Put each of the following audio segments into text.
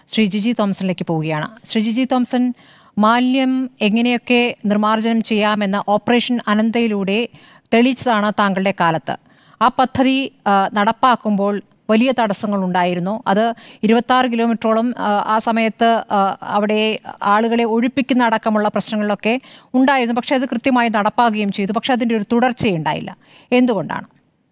ശ്രീ ജിജി തോംസണിലേക്ക് പോവുകയാണ് ശ്രീ ജിജി തോംസൺ മാലിന്യം എങ്ങനെയൊക്കെ നിർമ്മാർജ്ജനം ചെയ്യാമെന്ന ഓപ്പറേഷൻ അനന്തയിലൂടെ തെളിയിച്ചതാണ് താങ്കളുടെ കാലത്ത് ആ പദ്ധതി ആ, നടപ്പാക്കുമ്പോൾ വലിയ തടസ്സങ്ങൾ ഉണ്ടായിരുന്നു അത് ഇരുപത്താറ് കിലോമീറ്ററോളം ആ, ആ സമയത്ത് ആ, അവിടെ ആളുകളെ ഒഴിപ്പിക്കുന്ന അടക്കമുള്ള പ്രശ്നങ്ങളിലൊക്കെ ഉണ്ടായിരുന്നു പക്ഷേ അത് കൃത്യമായി നടപ്പാക്കുകയും ചെയ്തു പക്ഷേ അതിൻ്റെ ഒരു തുടർച്ചയുണ്ടായില്ല എന്തുകൊണ്ടാണ്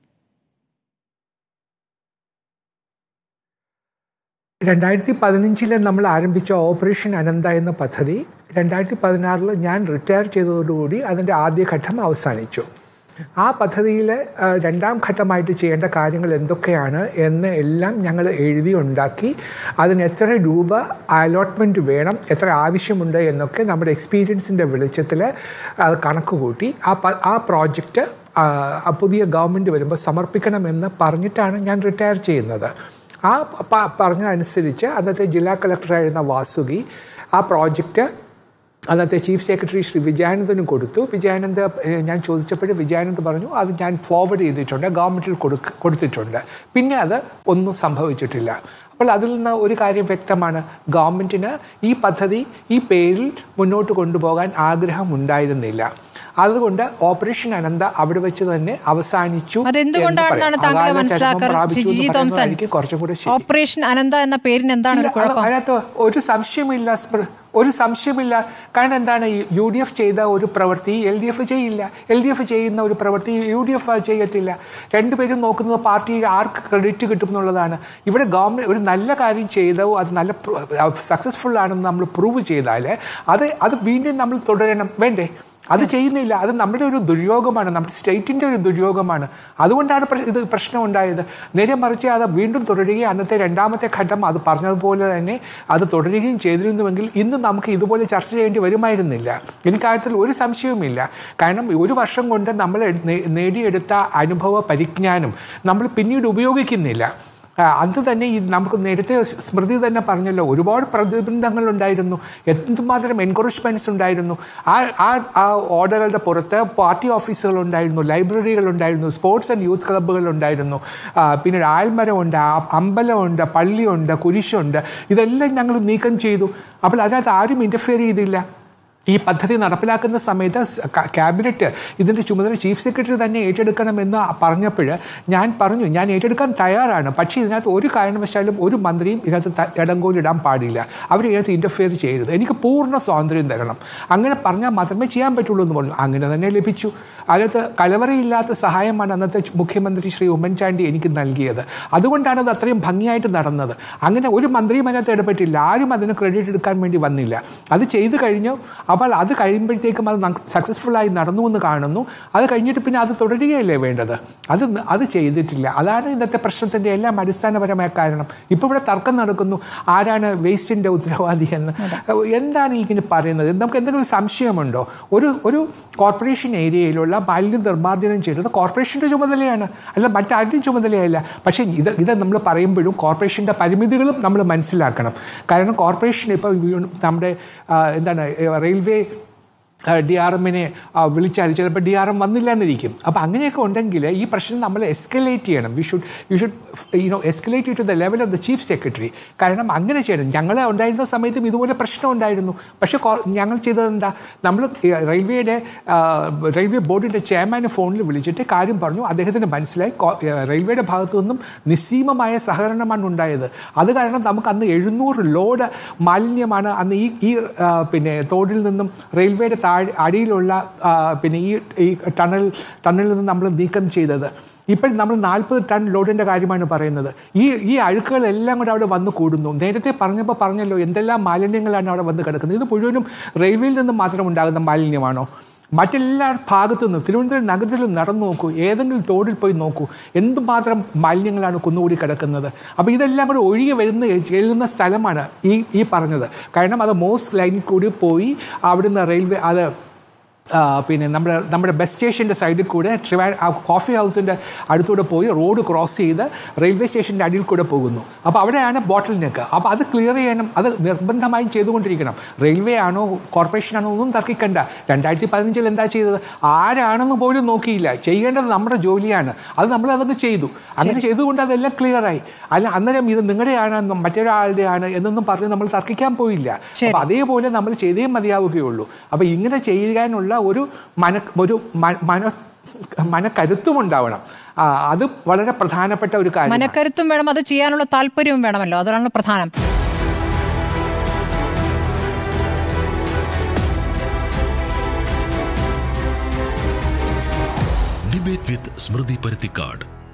രണ്ടായിരത്തി പതിനഞ്ചിൽ നമ്മൾ ആരംഭിച്ച ഓപ്പറേഷൻ അനന്ത എന്ന പദ്ധതി രണ്ടായിരത്തി പതിനാറിൽ ഞാൻ റിട്ടയർ ചെയ്തതോടുകൂടി അതിൻ്റെ ആദ്യഘട്ടം അവസാനിച്ചു ആ പദ്ധതിയിൽ രണ്ടാം ഘട്ടമായിട്ട് ചെയ്യേണ്ട കാര്യങ്ങൾ എന്തൊക്കെയാണ് എന്ന് എല്ലാം ഞങ്ങൾ എഴുതി ഉണ്ടാക്കി അതിന് എത്ര രൂപ അലോട്ട്മെൻറ്റ് വേണം എത്ര ആവശ്യമുണ്ട് എന്നൊക്കെ നമ്മുടെ എക്സ്പീരിയൻസിൻ്റെ വെളിച്ചത്തിൽ കണക്ക് കൂട്ടി ആ പ- ആ പ്രോജക്റ്റ് ആ പുതിയ ഗവൺമെൻറ് വരുമ്പോൾ സമർപ്പിക്കണമെന്ന് പറഞ്ഞിട്ടാണ് ഞാൻ റിട്ടയർ ചെയ്യുന്നത് ആ പ- പറഞ്ഞതനുസരിച്ച് അന്നത്തെ ജില്ലാ കളക്ടറായിരുന്ന വാസുകി ആ പ്രോജക്റ്റ് അന്നത്തെ ചീഫ് സെക്രട്ടറി ശ്രീ വിജയാനന്ദനും കൊടുത്തു വിജയാനന്ദ് ഏഹ്, ഞാൻ ചോദിച്ചപ്പോൾ വിജയാനന്ദ് പറഞ്ഞു അത് ഞാൻ ഫോർവേഡ് ചെയ്തിട്ടുണ്ട് ഗവൺമെൻറ്റിൽ കൊടുക്ക കൊടുത്തിട്ടുണ്ട് പിന്നെ അത് ഒന്നും സംഭവിച്ചിട്ടില്ല അപ്പോൾ അതിൽ നിന്ന് ഒരു കാര്യം വ്യക്തമാണ് ഗവൺമെൻറ്റിന് ഈ പദ്ധതി ഈ പേരിൽ മുന്നോട്ട് കൊണ്ടുപോകാൻ ആഗ്രഹം ഉണ്ടായിരുന്നില്ല അതുകൊണ്ട് ഓപ്പറേഷൻ അനന്ത അവിടെ വെച്ച് തന്നെ അവസാനിച്ചു എന്ന് അതെന്തുകൊണ്ടാണെന്നാണ് പറയാം. താങ്കൾ അകാല ചരമം മനസ്സിലാക്കാൻ പ്രാപിച്ചു എന്ന് ജിജി തോംസൺ പറയുന്നതായിരിക്കും കുറച്ചും കൂടെ ശരി ഓപ്പറേഷൻ അനന്ത എന്ന പേരിന് എന്താണ് ഒരു ഇല്ല, അത് കുഴപ്പം അതിനകത്ത് ഒരു സംശയമില്ല സ്മൃ- ഒരു സംശയമില്ല കാരണം എന്താണ് യു ഡി എഫ് ചെയ്ത ഒരു പ്രവൃത്തി എൽ ഡി എഫ് ചെയ്യില്ല എൽ ഡി എഫ് ചെയ്യുന്ന ഒരു പ്രവൃത്തി യു ഡി എഫ് ചെയ്യത്തില്ല രണ്ടുപേരും നോക്കുന്നത് പാർട്ടി ആർക്ക് ക്രെഡിറ്റ് കിട്ടും എന്നുള്ളതാണ് ഇവിടെ ഗവൺമെൻറ് ഒരു നല്ല കാര്യം ചെയ്തോ അത് നല്ല സക്സസ്ഫുൾ ആണെന്ന് നമ്മൾ പ്രൂവ് ചെയ്താൽ അത് അത് വീണ്ടും നമ്മൾ തുടരണം വേണ്ടേ അത് ചെയ്യുന്നില്ല അത് നമ്മുടെ ഒരു ദുര്യോഗമാണ് നമ്മുടെ സ്റ്റേറ്റിൻ്റെ ഒരു ദുര്യോഗമാണ് അതുകൊണ്ടാണ് പ്ര- ഇത് പ്രശ്നം ഉണ്ടായത് നേരെ മറിച്ച് അത് വീണ്ടും തുടരുകയും അന്നത്തെ രണ്ടാമത്തെ ഘട്ടം അത് പറഞ്ഞതുപോലെ തന്നെ അത് തുടരുകയും ചെയ്തിരുന്നുവെങ്കിൽ ഇന്ന് നമുക്ക് ഇതുപോലെ ചർച്ച ചെയ്യേണ്ടി വരുമായിരുന്നില്ല എനിക്കാര്യത്തിൽ ഒരു സംശയവുമില്ല കാരണം ഒരു വർഷം കൊണ്ട് നമ്മൾ എട്- നേ- നേടിയെടുത്ത അനുഭവ പരിജ്ഞാനം നമ്മൾ പിന്നീട് ഉപയോഗിക്കുന്നില്ല ആ, അന്ന് തന്നെ ഈ നമുക്ക് നേരത്തെ സ്മൃതി തന്നെ പറഞ്ഞല്ലോ ഒരുപാട് പ്രതിബന്ധങ്ങൾ ഉണ്ടായിരുന്നു എന്തുമാത്രം എൻകറേജ്മെൻറ്റ്സ് ഉണ്ടായിരുന്നു ആ ആ ആ ഓർഡറുകളുടെ പുറത്ത് പാർട്ടി ഓഫീസുകൾ ഉണ്ടായിരുന്നു ലൈബ്രറികൾ ഉണ്ടായിരുന്നു സ്പോർട്സ് ആൻഡ് യൂത്ത് ക്ലബ്ബുകൾ ഉണ്ടായിരുന്നു ആ, പിന്നെ ആൽമരമുണ്ട് ആ, അമ്പലമുണ്ട് പള്ളിയുണ്ട് കുരിശുണ്ട് ഇതെല്ലാം ഞങ്ങൾ നീക്കം ചെയ്തു അപ്പോൾ അതിനകത്ത് ആരും ഇൻ്റർഫിയർ ചെയ്തില്ല ഈ പദ്ധതി നടപ്പിലാക്കുന്ന സമയത്ത് സ് ക- ക്യാബിനറ്റ് ഇതിൻ്റെ ചുമതല ചീഫ് സെക്രട്ടറി തന്നെ ഏറ്റെടുക്കണമെന്ന് പറഞ്ഞപ്പോൾ ഞാൻ പറഞ്ഞു ഞാൻ ഏറ്റെടുക്കാൻ തയ്യാറാണ് പക്ഷേ ഇതിനകത്ത് ഒരു കാരണവശാലും ഒരു മന്ത്രിയും ഇതിനകത്ത് ത- ഇടങ്കോലിടാൻ പാടില്ല അവർ ഇതിനകത്ത് ഇൻ്റർഫിയർ ചെയ്യരുത് എനിക്ക് പൂർണ്ണ സ്വാതന്ത്ര്യം തരണം അങ്ങനെ പറഞ്ഞാൽ മാത്രമേ ചെയ്യാൻ പറ്റുള്ളൂ എന്ന് പറഞ്ഞു അങ്ങനെ തന്നെ ലഭിച്ചു അതിനകത്ത് കലവറയില്ലാത്ത സഹായമാണ് അന്നത്തെ ചു- മുഖ്യമന്ത്രി ശ്രീ ഉമ്മൻചാണ്ടി എനിക്ക് നൽകിയത് അതുകൊണ്ടാണ് അത് അത്രയും ഭംഗിയായിട്ട് നടന്നത് അങ്ങനെ ഒരു മന്ത്രിയും അതിനകത്ത് ഇടപെട്ടില്ല ആരും അതിന് ക്രെഡിറ്റ് എടുക്കാൻ വേണ്ടി വന്നില്ല അത് ചെയ്തു കഴിഞ്ഞു അപ്പോൾ അത് കഴിയുമ്പോഴത്തേക്കും അത് സക്സസ്ഫുള്ളായി നടന്നു എന്ന് കാണുന്നു അത് കഴിഞ്ഞിട്ട് പിന്നെ അത് തുടരുകയല്ലേ വേണ്ടത് അത് ന- അത് ചെയ്തിട്ടില്ല അതാണ് ഇന്നത്തെ പ്രശ്നത്തിൻ്റെ എല്ലാം അടിസ്ഥാനപരമായ കാരണം ഇപ്പോൾ ഇവിടെ തർക്കം നടക്കുന്നു ആരാണ് വേസ്റ്റിൻ്റെ ഉത്തരവാദി എന്ന് എന്താണ് ഈ ഇങ്ങനെ പറയുന്നത് നമുക്ക് എന്തെങ്കിലും സംശയമുണ്ടോ ഒരു ഒരു കോർപ്പറേഷൻ ഏരിയയിലുള്ള മാലിന്യ നിർമ്മാർജ്ജനം ചെയ്യുന്നത് കോർപ്പറേഷൻ്റെ ചുമതലയാണ് അല്ല മറ്റാരുടെയും ചുമതലയല്ല പക്ഷേ ഇത് ഇത് നമ്മൾ പറയുമ്പോഴും കോർപ്പറേഷൻ്റെ പരിമിതികളും നമ്മൾ മനസ്സിലാക്കണം കാരണം കോർപ്പറേഷൻ ഇപ്പോൾ നമ്മുടെ ആ, എന്താണ് റെയിൽവേ ഡി ആർ എമ്മിനെ വിളിച്ചാൽ ചിലപ്പോൾ ഡി ആർ എം വന്നില്ല എന്നിരിക്കും അപ്പോൾ അങ്ങനെയൊക്കെ ഉണ്ടെങ്കിൽ ഈ പ്രശ്നം നമ്മൾ എസ്കലേറ്റ് ചെയ്യണം we should you should you know escalate to the level of the chief secretary കാരണം അങ്ങനെ ചെയ്യണം ഞങ്ങൾ ഉണ്ടായിരുന്ന സമയത്തും ഇതുപോലെ പ്രശ്നം ഉണ്ടായിരുന്നു പക്ഷേ കോ- ഞങ്ങൾ ചെയ്തത് എന്താ നമ്മൾ റെയിൽവേയുടെ റെയിൽവേ ബോർഡിൻ്റെ ചെയർമാനെ ഫോണിൽ വിളിച്ചിട്ട് കാര്യം പറഞ്ഞു അദ്ദേഹത്തിന് മനസ്സിലായി കോ- ഏഹ്, റെയിൽവേയുടെ ഭാഗത്തു നിന്നും നിസ്സീമമായ സഹകരണമാണ് ഉണ്ടായത് അത് കാരണം നമുക്ക് അന്ന് എഴുന്നൂറ് ലോഡ് മാലിന്യമാണ് അന്ന് ഈ ഈ ആ, പിന്നെ തോടിൽ നിന്നും റെയിൽവേയുടെ താഴെ അടിയിലുള്ള ആ, പിന്നെ ഈ ഈ ടണൽ ടണലിൽ നിന്ന് നമ്മൾ നീക്കം ചെയ്തത് ഇപ്പോൾ നമ്മൾ നാൽപ്പത് ടൺ ലോഡിൻ്റെ കാര്യമാണ് പറയുന്നത് ഈ ഈ അഴുക്കുകളെല്ലാം കൂടെ അവിടെ വന്ന് കൂടുന്നു നേരത്തെ പറഞ്ഞപ്പോൾ പറഞ്ഞല്ലോ എന്തെല്ലാം മാലിന്യങ്ങളാണ് അവിടെ വന്ന് കിടക്കുന്നത് ഇത് മുഴുവനും റെയിൽവേയിൽ നിന്ന് മാത്രം ഉണ്ടാകുന്ന മാലിന്യമാണോ മറ്റെല്ലാ ഭാഗത്തു നിന്നും തിരുവനന്തപുരം നഗരത്തിൽ നടന്നു നോക്കൂ ഏതെങ്കിലും തോടിൽ പോയി നോക്കൂ എന്തുമാത്രം മാലിന്യങ്ങളാണ് കുന്നുകൂടി കിടക്കുന്നത് അപ്പോൾ ഇതെല്ലാം കൂടെ ഒഴുകി വരുന്ന ചെല്ലുന്ന സ്ഥലമാണ് ഈ ഈ പറഞ്ഞത് കാരണം അത് മോസ്റ്റ് ലൈനിൽ കൂടി പോയി അവിടുന്ന് റെയിൽവേ അത് ആ, പിന്നെ നമ്മുടെ നമ്മുടെ ബസ് സ്റ്റേഷൻ്റെ സൈഡിൽ കൂടെ ട്രിവാ ആ കോഫി ഹൗസിൻ്റെ അടുത്തൂടെ പോയി റോഡ് ക്രോസ് ചെയ്ത് റെയിൽവേ സ്റ്റേഷൻ്റെ അടിയിൽ കൂടെ പോകുന്നു അപ്പോൾ അവിടെയാണ് ബോട്ടിൽ നെക്ക് അപ്പോൾ അത് ക്ലിയർ ചെയ്യണം അത് നിർബന്ധമായും ചെയ്തുകൊണ്ടിരിക്കണം റെയിൽവേ ആണോ കോർപ്പറേഷൻ ആണോ ഒന്നും തർക്കിക്കണ്ട രണ്ടായിരത്തി പതിനഞ്ചിൽ എന്താ ചെയ്തത് ആരാണെന്ന് പോലും നോക്കിയില്ല ചെയ്യേണ്ടത് നമ്മുടെ ജോലിയാണ് അത് നമ്മൾ അതങ്ങ് ചെയ്തു അങ്ങനെ ചെയ്തുകൊണ്ട് അതെല്ലാം ക്ലിയറായി അല്ല അന്നേരം ഇത് നിങ്ങളുടെയാണ് മറ്റൊരാളുടെയാണ് എന്നൊന്നും പറഞ്ഞ് നമ്മൾ തർക്കിക്കാൻ പോയില്ല ശരി. അപ്പോൾ അതേപോലെ നമ്മൾ ചെയ്തേ മതിയാവുകയുള്ളൂ അപ്പോൾ ഇങ്ങനെ ചെയ്യാനുള്ള ഒരു മന ഒരു മ- മന മനക്കരുത്തും ഉണ്ടാവണം ആ, അത് വളരെ പ്രധാനപ്പെട്ട ഒരു കാര്യം മനക്കരുത്തും വേണം അത് ചെയ്യാനുള്ള താല്പര്യവും വേണമല്ലോ അതാണ് പ്രധാനം ഡിബേറ്റ് വിത്ത് സ്മൃതി പരുത്തിക്കാട്